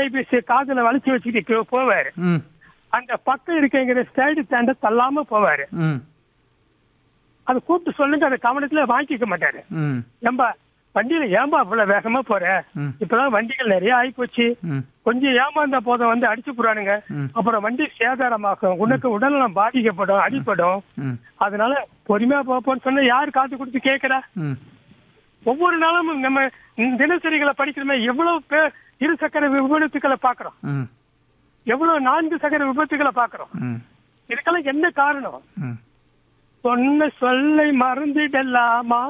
கைபேசியை காதுல வளைச்சு வச்சுக்கிட்டு போவாரு ம் அந்த பக்கம் இருக்கிற சைடு ஸ்டாண்ட தள்ளாம போவாரு ம் அதை கூப்பிட்டு சொல்லுங்க அதை கவனத்துல வாங்கிக்க மாட்டாரு ம் ஏம்பா வண்டியில ஏம்பா இவ்வளவு வேகமா போற ம். இப்பதான் வண்டிகள் நிறைய ஆகி போச்சு ம் கொஞ்சம் ஏமாந்த போதும் வந்து அடிச்சு போறானுங்க ம். அப்புறம் வண்டி சேதாரமாகும் உனக்கு உடல்நலம் பாதிக்கப்படும் அடிப்படும் ம் அதனால பொறுமையா போப்போன்னு சொன்னா யாரு காத்து கொடுத்து கேக்குறா ம் ஒவ்வொரு நாளும் நம்ம தினசரிகளை படிக்கிறோமே எவ்வளவு பேர் இரு சக்கர விபத்துக்களை பாக்குறோம் ம் எவ்வளவு நான்கு சக்கர விபத்துக்களை பாக்குறோம் ம் இதுக்கெல்லாம் என்ன காரணம் ம் சொன்ன சொல்லை மறந்துடலாமா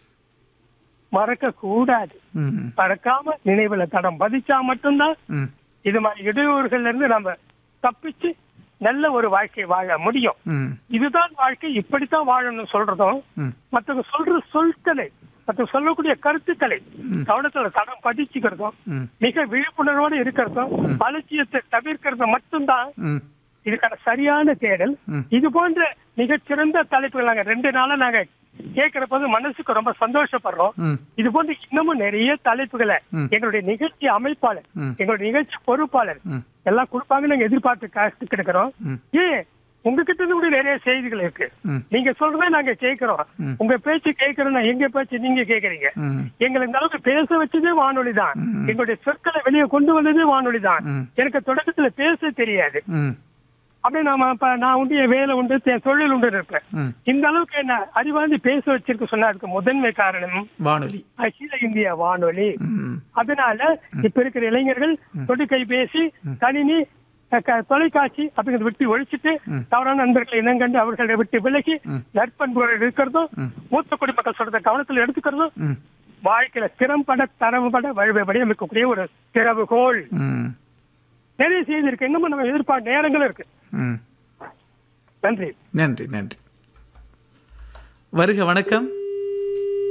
மறக்க கூடாது ம் மறக்காம நினைவுல தடம் பதிச்சா மட்டும்தான் ம் இது மாதிரி இடையூறுகள்ல இருந்து நம்ம தப்பிச்சு நல்ல ஒரு வாழ்க்கை வாழ முடியும் ம் இதுதான் வாழ்க்கை இப்படித்தான் வாழணும்னு சொல்றதும் ம் மத்தவங்க சொல்ற சொற்களை மத்தவங்க சொல்லக்கூடிய கருத்துக்களை கவனத்துல தடம் பதிச்சுக்கிறதும் ம் மிக விழிப்புணர்வோடு இருக்கிறதும் அலட்சியத்தை தவிர்க்கிறது மட்டும்தான் ம் இதுக்கான சரியான தேடல் ம். இது போன்ற மிகச்சிறந்த தலைப்புகள் நாங்க ரெண்டு நாளா நாங்க கேட்கிற போது மனசுக்கு ரொம்ப சந்தோஷப்படுறோம் ம் இது போன்ற இன்னமும் நிறைய தலைப்புகளை ம். எங்களுடைய நிகழ்ச்சி அமைப்பாளர் ம். எங்களுடைய நிகழ்ச்சி பொறுப்பாளர் ம். எல்லாம் கொடுப்பாங்கன்னு நாங்க எதிர்பார்த்து காத்து கிடக்கிறோம் ம். ஏன் உங்ககிட்ட இருந்து கூட நிறைய செய்திகள் இருக்கு ம். நீங்க சொல்றதை நாங்க கேட்கிறோம் ம். உங்க பேச்சு கேட்கறோம்னா எங்க பேச்சு நீங்க கேக்குறீங்க ம் எங்களை இந்த அளவுக்கு பேச வச்சதே வானொலி தான் எங்களுடைய சொற்களை வெளியே கொண்டு வந்ததே வானொலி தான் ம். எனக்கு தொடக்கத்துல பேச தெரியாது ம் அப்படியே நாம இப்ப நான் உண்டு என் வேலை உண்டு என் தொழில் உண்டு இருப்பேன் ம் இந்த அளவுக்கு என்ன அறிவாந்தி பேச வச்சிருக்க சொன்னா அதுக்கு முதன்மை காரணம் வானொலி அகில இந்திய வானொலி ம் அதனால இப்ப இருக்கிற இளைஞர்கள் தொடுகை பேசி கணினி அஹ், க- தொலைக்காட்சி அப்படிங்கறத விட்டு ஒழிச்சிட்டு தவறான நண்பர்களை இனங்கண்டு அவர்களை விட்டு விலகி நற்பண்புகள் இருக்கிறதும் மூத்த குடிமக்கள் சொல்றத கவனத்தில் எடுத்துக்கிறதும் ம் வாழ்க்கையில திறம்பட தரவுபட வழிபடி அமைக்கக்கூடிய ஒரு திறவுகோல் ம் நிறைய செய்தி இருக்கு இன்னமும் நம்ம எதிர்பார்க்க நேரங்களும் இருக்கு ம் நன்றி நன்றி நன்றி வருக வணக்கம்